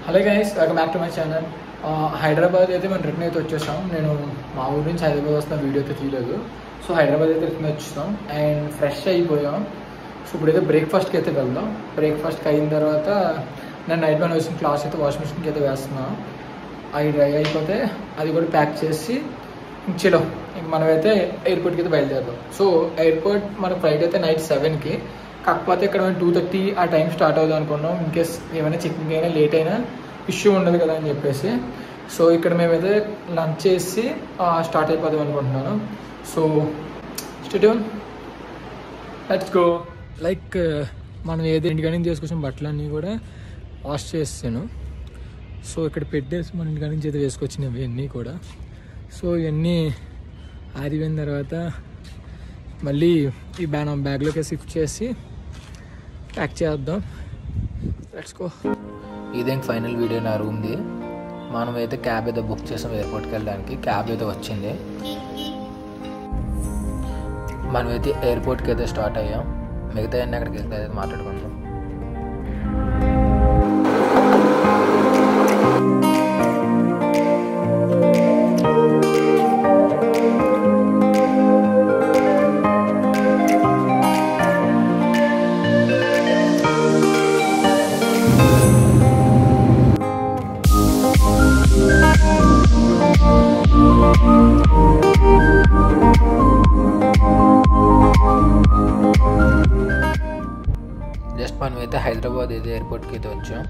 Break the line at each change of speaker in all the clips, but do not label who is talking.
Hello guys welcome back to my channel Hyderabad అయితే మనం return అయితే వచ్చేసాం నేను మా ఊరి నుంచి హైదరాబాద్ వస్తున్న వీడియో అయితే తీయలేదు సో హైదరాబాద్ అయితే రిటర్న్ వచ్చేసాం అండ్ ఫ్రెష్ అయిపోయాం సో ఇప్పుడైతే బ్రేక్ఫాస్ట్కి అయితే వెళ్దాం బ్రేక్ఫాస్ట్కి అయిన తర్వాత నేను నైట్ వన్ వచ్చిన క్లాస్ అయితే వాషింగ్ మిషన్కి అయితే వేస్తున్నాను అవి డ్రై అయిపోతే అది కూడా ప్యాక్ చేసి ఇంక చలో ఇంక మనమైతే ఎయిర్పోర్ట్కి అయితే బయలుదేరుదాం సో ఎయిర్పోర్ట్ మన ఫ్లైట్ అయితే నైట్ సెవెన్కి కాకపోతే ఇక్కడ టూ థర్టీ ఆ టైం స్టార్ట్ అవుదాం అనుకున్నాం ఇన్ కేస్ ఏమైనా చెకింగ్ అయినా లేట్ అయినా ఇష్యూ ఉండదు కదా అని చెప్పేసి సో ఇక్కడ మేమైతే లంచ్ చేసి స్టార్ట్ అయిపోదాం అనుకుంటున్నాను so stadium let's go like మనం ఏదో ఇంటికాడ నుంచి తీసుకొచ్చిన బట్టలన్నీ కూడా వాష్ చేసాను సో ఇక్కడ పెట్టేసి మన ఇంటికాడ నుంచి అయితే వేసుకొచ్చినవి అన్నీ కూడా సో ఇవన్నీ ఆరిపోయిన తర్వాత మళ్ళీ ఈ బ్యాన్ బ్యాగ్లోకి షిఫ్ట్ చేసి ప్యాక్ చేద్దాం లెట్స్ గో
ఇదే ఫైనల్ వీడియో నా రూమ్ది మనం అయితే క్యాబ్ అయితే బుక్ చేసాం ఎయిర్పోర్ట్కి వెళ్ళడానికి క్యాబ్ అయితే వచ్చింది మనమైతే ఎయిర్పోర్ట్కి అయితే స్టార్ట్ అయ్యాం మిగతా అన్నీ అక్కడికి వెళ్తే అయితే మాట్లాడుకుందాం జస్ట్ మనం అయితే హైదరాబాద్ అయితే ఎయిర్పోర్ట్కి అయితే వచ్చాం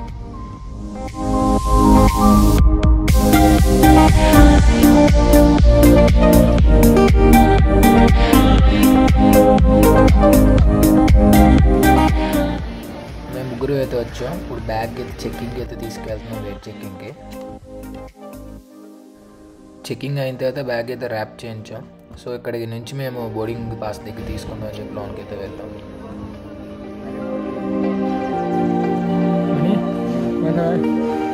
మేము ముగ్గురు అయితే వచ్చాం ఇప్పుడు బ్యాగ్ అయితే చెక్కింగ్ అయితే తీసుకెళ్తున్నాం వెయిట్ చెక్కింగ్కి చెక్కింగ్ అయిన తర్వాత బ్యాగ్ అయితే ర్యాప్ చేయించాం సో ఇక్కడికి నుంచి మేము బోర్డింగ్ పాస్ దగ్గర తీసుకుందాం అని చెప్పి లోన్కి అయితే వెళ్తాం
మనీ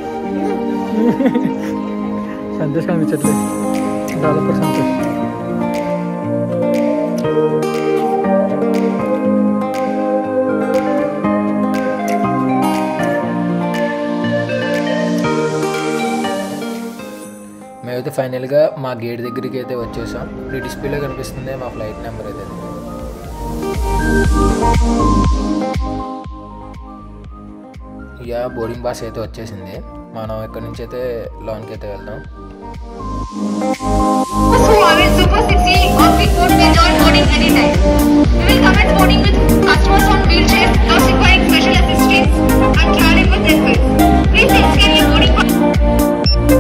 సంతోష్ కనిపించట్లేదు డెవలపర్ సంతోష్
మేమైతే ఫైనల్గా మా గేట్ దగ్గరికి అయితే వచ్చేసాం ఇప్పుడు ఈ డిస్ప్లేలో కనిపిస్తుంది మా ఫ్లైట్ నెంబర్ అయితే ఇక బోర్డింగ్ పాస్ అయితే వచ్చేసింది మనం ఇక్కడ నుంచి అయితే లోన్కి అయితే వెళ్దాం
who are in Super 60 or Bigfoot may join boarding anytime. We will commence boarding with customers on wheelchairs, those requiring special assistance, and traveling with respect. Please scan your boarding pass.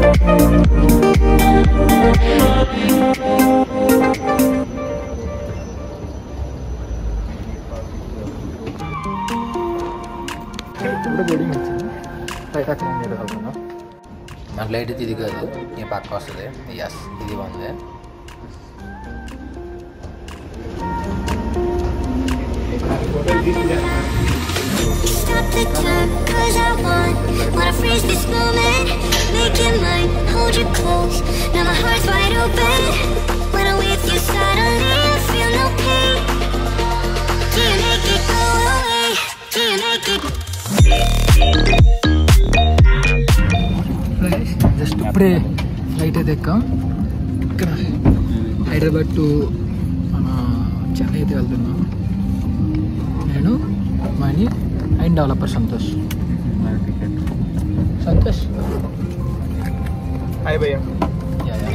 ఇప్పుడు boarding వచ్చింది flight అక్కడ మీరు వెళ్తున్నాం
మన flight అయితే ఇది కాదు ఈ పక్క వస్తుంది ఎస్ ఇది ఉంది
Stop the time, cause I want Wanna freeze this moment Make it mine, hold you close Now my heart's wide open When I'm with you suddenly I feel no pain Do you make it go away? Do you make it
just ఇప్పుడే flight అయితే ఎక్కాం ఇక్కడ Hyderabad to మన చెన్నై అయితే వెళ్తున్నాం నేను money and developer Santosh Santosh
hi భయ్యా
yeah, yeah.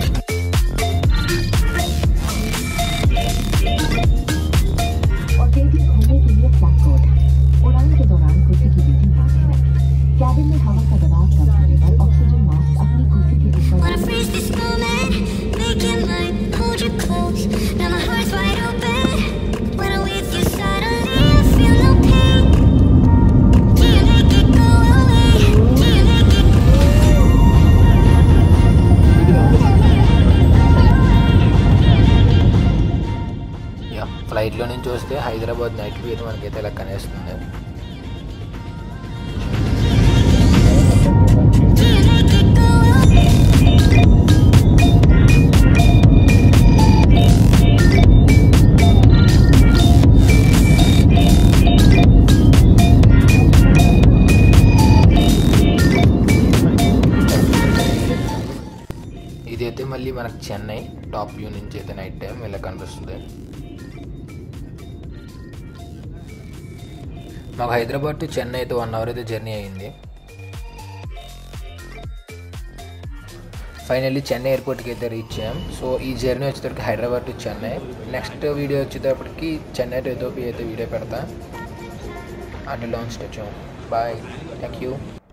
और टेबल खोलने के लिए फ्लैग कोड उड़ान के दौरान कुर्सी की बीटिंग बंद है कैबिन में हवा का दबाव कम होने पर ऑक्सीजन मास्क अपनी कुर्सी के ऊपर
Wanna freeze this moment Make it mine, hold you close Now my heart's wide open When I'm with you suddenly I feel no pain Do you make it go away? Do you make it
yeah ఫ్లైట్లో నుంచి చూస్తే Hyderabad night view అయితే మనకైతే ఇలా కనేస్తుంది
Do you make it go away?
Finally మనకు Chennai top view నుంచి అయితే నైట్ టైం ఇలా కనిపిస్తుంది మాకు హైదరాబాద్ టు చెన్నై అయితే వన్ అవర్ అయితే జర్నీ అయింది ఫైనల్లీ చెన్నై ఎయిర్పోర్ట్కి అయితే రీచ్ అయ్యాం సో ఈ జర్నీ వచ్చేటప్పటికి Hyderabad to Chennai next video వచ్చేటప్పటికి చెన్నై టు ఎథోపియా అయితే వీడియో పెడతా అంటే లాంచ్ వచ్చాం బాయ్ థ్యాంక్ యూ